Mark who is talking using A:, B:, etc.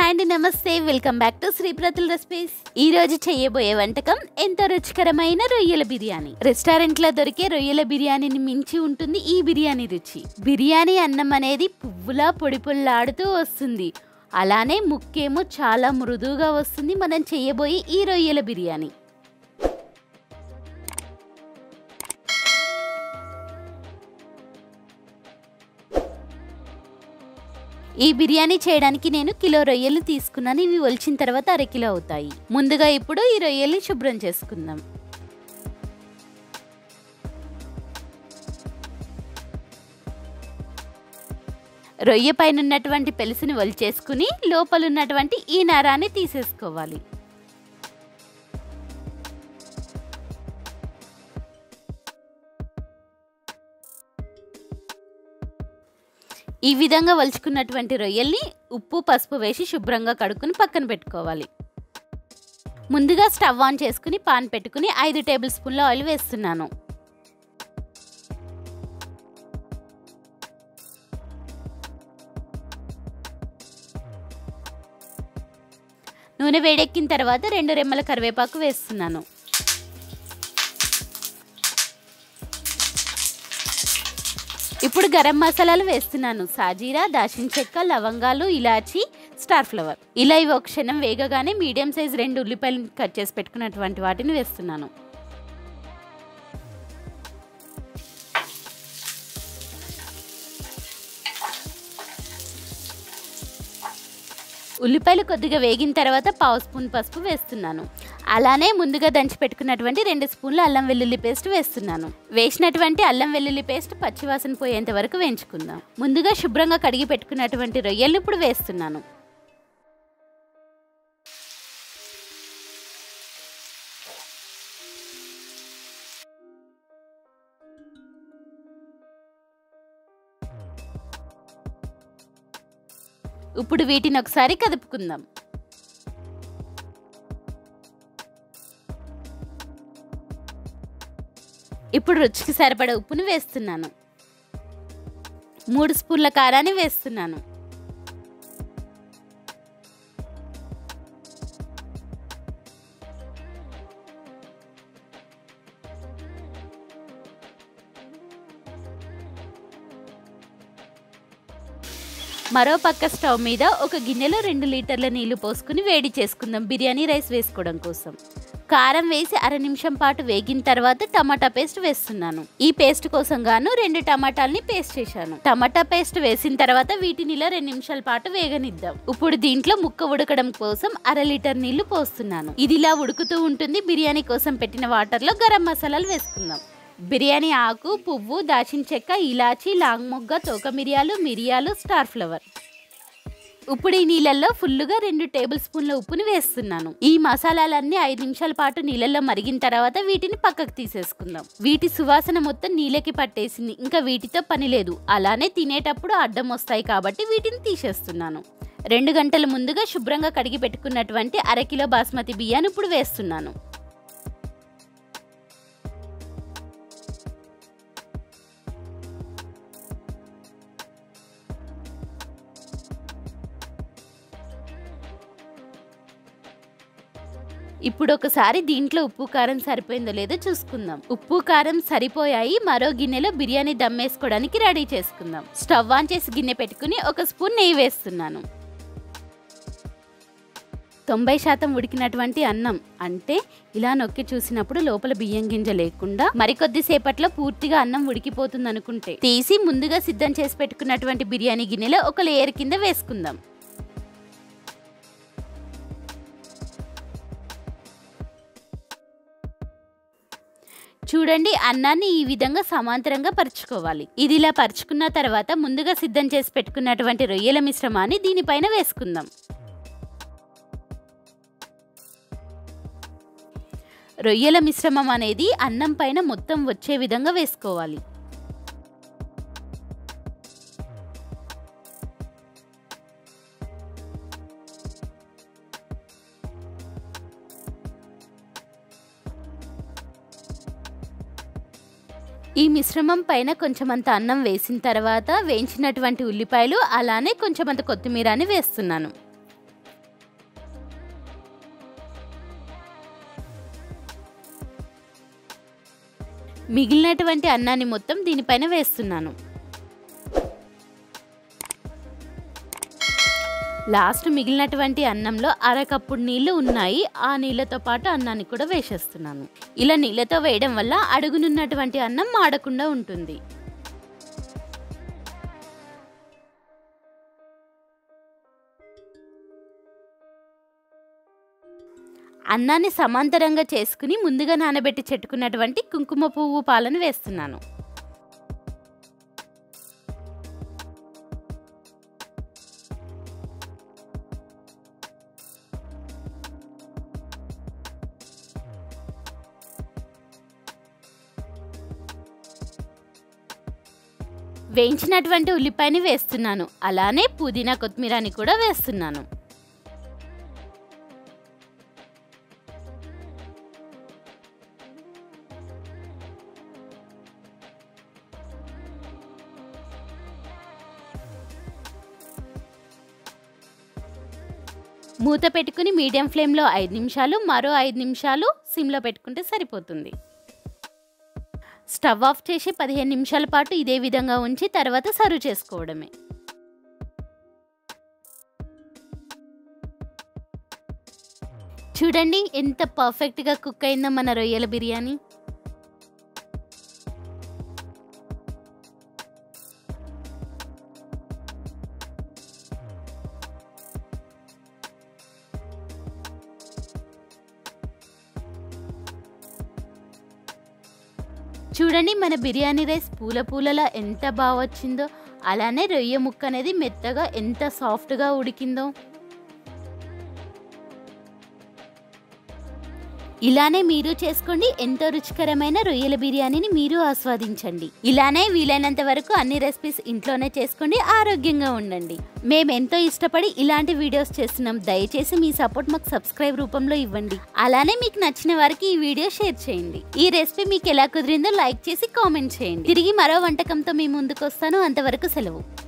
A: hi అండి నమస్తే welcome back to Sripratula recipes ఈ రోజు చేయబోయే వంటకం ఎంతో రుచికరమైన రొయ్యల బిర్యానీ రెస్టారెంట్ లో దొరికే రొయ్యల బిర్యానీని మించి ఉంటుంది ఈ బిర్యానీ రుచి బిర్యానీ అన్నం అనేది పువ్వులా పొడి పొల్లాడుతూ వస్తుంది అలానే ముక్కేమో చాలా మృదువుగా వస్తుంది మనం చేయబోయే ఈ రొయ్యల బిర్యానీ ఈ బిర్యానీ చేయడానికి నేను కిలో రొయ్యలు తీసుకున్నాను ఇవి ఒలిచిన తర్వాత అరకిలో అవుతాయి ముందుగా ఇప్పుడు ఈ రొయ్యల్ని శుభ్రం చేసుకుందాం రొయ్య పైన ఉన్నటువంటి పెలుసుని ఒలిచేసుకుని లోపల ఉన్నటువంటి ఈ నరాన్ని తీసేసుకోవాలి ఈ విధంగా వలుచుకున్నటువంటి రొయ్యల్ని ఉప్పు పసుపు వేసి శుభ్రంగా కడుక్కుని పక్కన పెట్టుకోవాలి ముందుగా స్టవ్ ఆన్ చేసుకుని పాన్ పెట్టుకుని ఐదు టేబుల్ స్పూన్ల ఆయిల్ వేస్తున్నాను నూనె వేడెక్కిన తర్వాత రెండు రెమ్మల కరివేపాకు వేస్తున్నాను ఇప్పుడు గరం మసాలాలు వేస్తున్నాను సాజీరా దాల్చిన చెక్క లవంగాలు ఇలాచి స్టార్ ఫ్లవర్ ఇలా ఇవి ఒక క్షణం వేగగానే మీడియం సైజ్ రెండు ఉల్లిపాయలు కట్ చేసి పెట్టుకున్నటువంటి వాటిని వేస్తున్నాను ఉల్లిపాయలు కొద్దిగా వేగిన తర్వాత పావు స్పూన్ పసుపు వేస్తున్నాను అలానే ముందుగా దంచి పెట్టుకున్నటువంటి రెండు స్పూన్లు అల్లం వెల్లుల్లి పేస్ట్ వేస్తున్నాను వేసినటువంటి అల్లం వెల్లుల్లి పేస్ట్ పచ్చివాసన పోయేంత వరకు వేయించుకుందాం ముందుగా శుభ్రంగా కడిగి పెట్టుకున్నటువంటి రొయ్యలు ఇప్పుడు వేస్తున్నాను ఇప్పుడు వీటిని ఒకసారి కదుపుకుందాం ఇప్పుడు రుచికి సరిపడ ఉప్పును వేస్తున్నాను మూడు స్పూన్ల కారాన్ని వేస్తున్నాను మరో పక్క స్టవ్ మీద ఒక గిన్నెలో రెండు లీటర్ల నీళ్లు పోసుకుని వేడి చేసుకుందాం బిర్యానీ రైస్ వేసుకోవడం కోసం కారం వేసి అర నిమిషం పాటు వేగిన తర్వాత టమాటా పేస్ట్ వేస్తున్నాను ఈ పేస్ట్ కోసం గాను రెండు టమాటాలని పేస్ట్ చేశాను టమాటా పేస్ట్ వేసిన తర్వాత వీటిని ఇలా రెండు నిమిషాల పాటు వేగనిద్దాం ఇప్పుడు దీంట్లో ముక్క ఉడకడం కోసం అర లీటర్ నీళ్లు పోస్తున్నాను ఇది ఇలా ఉడుకుతూ ఉంటుంది బిర్యానీ కోసం పెట్టిన వాటర్లో గరం మసాలాలు వేసుకుందాం బిర్యానీ ఆకు పువ్వు దాచిన చెక్క ఇలాచి లాంగ్ మొగ్గ తోక మిరియాలు మిరియాలు స్టార్ ఫ్లవర్ ఇప్పుడు ఈ నీళ్ళల్లో ఫుల్లుగా రెండు టేబుల్ స్పూన్ల ఉప్పుని వేస్తున్నాను ఈ మసాలాలన్నీ ఐదు నిమిషాల పాటు నీళ్ళల్లో మరిగిన తర్వాత వీటిని పక్కకు తీసేసుకుందాం వీటి సువాసన మొత్తం నీళ్ళకి పట్టేసింది ఇంకా వీటితో పని లేదు అలానే తినేటప్పుడు అడ్డం వస్తాయి కాబట్టి వీటిని తీసేస్తున్నాను రెండు గంటల ముందుగా శుభ్రంగా కడిగి పెట్టుకున్నటువంటి అరకిలో బాస్మతి బియ్యాన్ని ఇప్పుడు వేస్తున్నాను ఇప్పుడు ఒకసారి దీంట్లో ఉప్పు కారం సరిపోయిందో లేదో చూసుకుందాం ఉప్పు కారం సరిపోయాయి మరో గిన్నెలో బిర్యానీ దమ్మేసుకోవడానికి రెడీ చేసుకుందాం స్టవ్ ఆన్ చేసి గిన్నె పెట్టుకుని ఒక స్పూన్ నెయ్యి వేస్తున్నాను తొంభై శాతం ఉడికినటువంటి అన్నం అంటే ఇలా నొక్కి చూసినప్పుడు లోపల బియ్యం గింజ లేకుండా మరికొద్ది సేపట్లో పూర్తిగా అన్నం ఉడికిపోతుంది అనుకుంటే తీసి ముందుగా సిద్ధం చేసి పెట్టుకున్నటువంటి బిర్యానీ గిన్నెలో ఒక లేయర్ కింద వేసుకుందాం చూడండి అన్నాన్ని ఈ విధంగా సమాంతరంగా పరుచుకోవాలి ఇది ఇలా పరుచుకున్న తర్వాత ముందుగా సిద్ధం చేసి పెట్టుకున్నటువంటి రొయ్యల మిశ్రమాన్ని దీనిపైన వేసుకుందాం రొయ్యల మిశ్రమం అనేది అన్నం పైన మొత్తం వచ్చే విధంగా వేసుకోవాలి ఈ మిశ్రమం పైన కొంచెమంత అన్నం వేసిన తర్వాత వేయించినటువంటి ఉల్లిపాయలు అలానే కొంచెమంత కొత్తిమీరని వేస్తున్నాను మిగిలినటువంటి అన్నాన్ని మొత్తం దీనిపైన వేస్తున్నాను లాస్ట్ మిగిలినటువంటి అన్నంలో అరకప్పుడు నీళ్లు ఉన్నాయి ఆ నీళ్ళతో పాటు అన్నాన్ని కూడా వేసేస్తున్నాను ఇలా నీళ్ళతో వేయడం వల్ల అడుగునున్నటువంటి అన్నం మాడకుండా ఉంటుంది అన్నాన్ని సమాంతరంగా చేసుకుని ముందుగా నానబెట్టి చెట్టుకున్నటువంటి కుంకుమ పువ్వు పాలను వేస్తున్నాను వేయించినటువంటి ఉల్లిపాయని వేస్తున్నాను అలానే పుదీనా కొత్తిమీరని కూడా వేస్తున్నాను మూత పెట్టుకుని మీడియం ఫ్లేమ్లో ఐదు నిమిషాలు మరో ఐదు నిమిషాలు సిమ్లో పెట్టుకుంటే సరిపోతుంది స్టవ్ ఆఫ్ చేసి పదిహేను నిమిషాల పాటు ఇదే విధంగా ఉంచి తర్వాత సర్వ్ చేసుకోవడమే చూడండి ఎంత పర్ఫెక్ట్గా కుక్ అయిందో మన రొయ్యల బిర్యానీ చూడండి మన బిర్యానీ రైస్ పూల పూలలా ఎంత బాగా వచ్చిందో అలానే రొయ్య ముక్క అనేది మెత్తగా ఎంత సాఫ్ట్గా ఉడికిందో ఇలానే మీరు చేసుకోండి ఎంతో రుచికరమైన రొయ్యల బిర్యానీని మీరు ఆస్వాదించండి ఇలానే వీలైనంత వరకు అన్ని రెసిపీస్ ఇంట్లోనే చేసుకోండి ఆరోగ్యంగా ఉండండి మేము ఎంతో ఇష్టపడి ఇలాంటి వీడియోస్ చేస్తున్నాం దయచేసి మీ సపోర్ట్ మాకు సబ్స్క్రైబ్ రూపంలో ఇవ్వండి అలానే మీకు నచ్చిన వారికి ఈ వీడియో షేర్ చేయండి ఈ రెసిపీ మీకు ఎలా కుదిరిందో లైక్ చేసి కామెంట్ చేయండి తిరిగి మరో వంటకంతో మీ ముందుకు వస్తాను అంతవరకు సెలవు